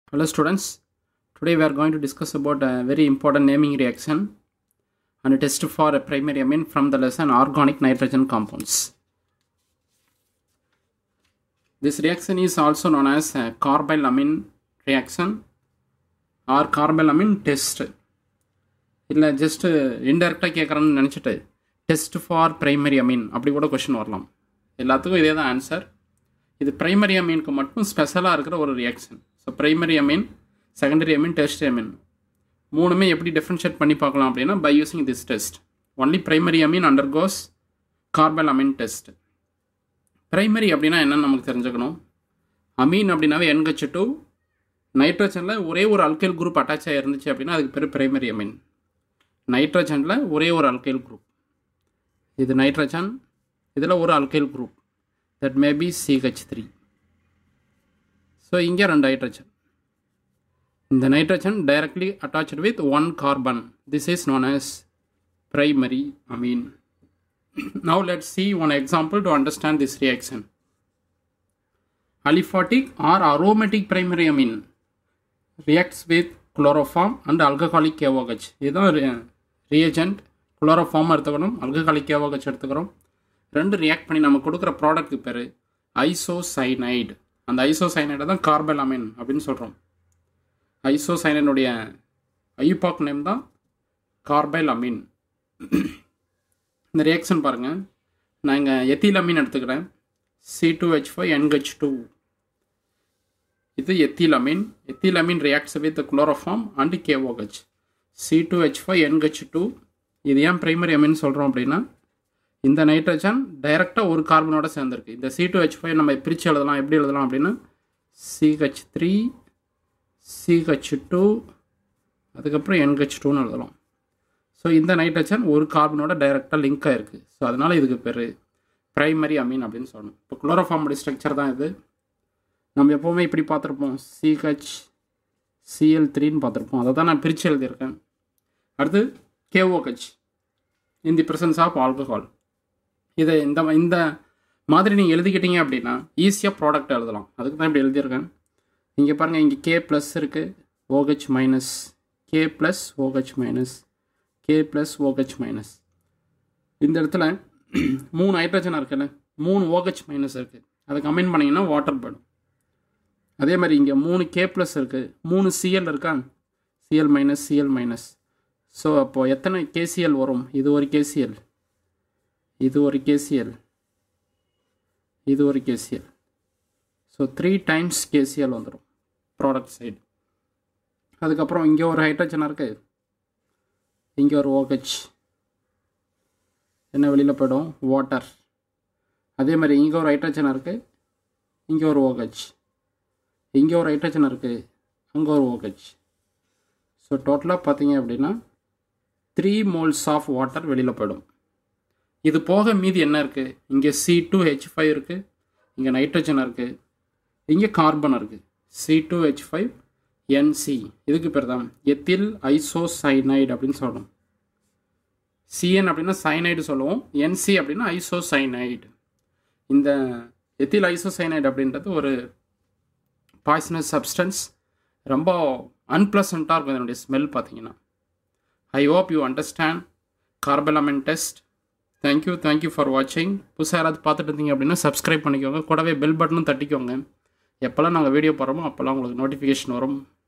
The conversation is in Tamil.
Hello students, today we are going to discuss about a very important naming reaction and a test for a primary amine from the lesson organic nitrogen compounds. This reaction is also known as a carbylamine reaction or carbylamine test. இல்லை ஜஸ்ட் இன்டெரக்டாக கேட்குறேன்னு நினச்சிட்டு டெஸ்ட் ஃபார் பிரைமரி அமீன் அப்படி கூட கொஷின் வரலாம் எல்லாத்துக்கும் இதே தான் ஆன்சர் இது பிரைமரி அமீனுக்கு மட்டும் ஸ்பெஷலாக இருக்கிற ஒரு reaction so primary amine secondary amine test amine மூணுமே எப்படி டிஃப்ரென்ஷியேட் பண்ணி பார்க்கலாம் அப்படின்னா by using this test only primary amine undergoes carbylamine test primary அப்படின்னா என்னன்னு நமக்கு தெரிஞ்சுக்கணும் அமீன் அப்படின்னாவே என்ஹெச் டூ நைட்ரஜனில் ஒரே ஒரு அல்கைல் குரூப் அட்டாச் ஆகிருந்துச்சு அப்படின்னா அதுக்கு பேர் பிரைமரி அமீன் நைட்ரஜனில் ஒரே ஒரு அல்கைல் குரூப் இது நைட்ரஜன் இதில் ஒரு alkyl group that may be CH three so இங்கே ரெண்டு ஹைட்ரஜன் இந்த nitrogen directly attached with one carbon this is known as primary amine now let's see one example to understand this reaction aliphatic or aromatic primary amine reacts with chloroform and alcoholic KOH இதுதான் reagent chloroform எடுத்துக்கணும் alcoholic KOH எடுத்துக்கிறோம் ரெண்டு ரியாக்ட் பண்ணி நம்ம கொடுக்குற ப்ராடக்ட்டுக்கு பேர் ஐசோசைனைடு அந்த ஐசோசைனைடை தான் கார்பல் அமீன் அப்படின்னு சொல்கிறோம் ஐசோசைனனுடைய ஐபாக் நேம் தான் கார்பைல் அமீன் இந்த ரியாக்ஷன் பாருங்கள் நான் இங்கே எத்தில் அமீன் எடுத்துக்கிறேன் C two H five NH two இது ethyl amine ethyl amine reacts with chloroform and KOH C two H five NH two இது ஏன் பிரைமரி அமீன் சொல்கிறோம் அப்படின்னா இந்த நைட்ரஜன் டைரெக்டாக ஒரு கார்பனோட சேர்ந்துருக்கு இந்த சி டூ ஹெச் ஃபைவ் நம்ம பிரித்து எழுதலாம் எப்படி எழுதலாம் அப்படின்னா சிஹெச் த்ரீ சிஹெச் டூ அதுக்கப்புறம் என்ஹெச் டூன்னு எழுதலாம் ஸோ இந்த நைட்ரஜன் ஒரு கார்பனோட டைரெக்டாக லிங்க் ஆகிருக்கு ஸோ அதனால் இதுக்கு பேர் ப்ரைமரி அமீன் அப்படின்னு சொல்லணும் இப்போ குளோரோஃபார்முடைய ஸ்ட்ரக்சர் தான் இது நம்ம எப்போவுமே இப்படி பார்த்துருப்போம் சிஹெச் சிஎல் த்ரீன்னு பார்த்துருப்போம் அதை தான் நான் பிரித்து எழுதியிருக்கேன் அடுத்து KOH in the presence of alcohol இதை இந்த இந்த மாதிரி நீங்கள் எழுதிக்கிட்டீங்க அப்படின்னா ஈஸியாக ப்ராடக்ட் எழுதலாம் அதுக்கு தான் இப்படி எழுதியிருக்கேன் இங்கே பாருங்கள் இங்கே கே ப்ளஸ் இருக்குது OH minus K plus OH minus K plus OH minus இந்த இடத்துல மூணு ஹைட்ரஜன் இருக்குல்ல மூணு ஓஹெச் மைனஸ் இருக்குது அதை கம்பைன் பண்ணிங்கன்னா வாட்டர் போயிடும் அதே மாதிரி இங்கே மூணு கே ப்ளஸ் இருக்குது மூணு சிஎல் இருக்கா Cl minus Cl minus so அப்போது எத்தனை கேசிஎல் வரும் இது ஒரு கேசிஎல் இது ஒரு கேசிஎல் இது ஒரு KCl so three times KCl வந்துடும் ப்ராடக்ட் சைடு அதுக்கப்புறம் இங்கே ஒரு ஹைட்ரஜன் இருக்குது இங்கே ஒரு ஓஹெச் என்ன வெளியில் போய்டும் வாட்டர் அதே மாதிரி இங்கே ஒரு ஹைட்ரஜன் இருக்குது இங்கே ஒரு ஓஹெச் இங்கே ஒரு ஹைட்ரஜன் இருக்குது அங்கே ஒரு ஓஹெச் ஸோ டோட்டலாக பார்த்தீங்க அப்படின்னா த்ரீ மோல்ஸ் ஆஃப் வாட்டர் வெளியில் போயிடும் இது போக மீதி என்ன இருக்குது இங்கே சி டூ ஹெச் ஃபைவ் இருக்குது இங்கே நைட்ரஜன் இருக்குது இங்கே கார்பன் இருக்குது C two H five NC இதுக்கு பேர் தான் எத்தில் ஐசோசைனைடு அப்படின்னு சொல்லணும் சிஎன் அப்படின்னா சைனைடு சொல்லுவோம் என்சி அப்படின்னா ஐசோசைனைடு இந்த எத்தில் ஐசோசைனைடு அப்படின்றது ஒரு பாய்சனஸ் சப்ஸ்டன்ஸ் ரொம்ப அன்பிளசண்ட்டாக இருக்கும் இதனுடைய ஸ்மெல் பார்த்தீங்கன்னா I hope you understand carbylamine test thank you thank you for வாட்சிங் புதுசாக யாராவது பார்த்துட்டு இருந்தீங்க அப்படின்னா சப்ஸ்கிரைப் பண்ணிக்கோங்க கூடவே பெல் பட்டனும் தட்டிக்கோங்க எப்போல்லாம் நாங்கள் வீடியோ போடுறோமோ அப்போல்லாம் உங்களுக்கு நோட்டிஃபிகேஷன் வரும்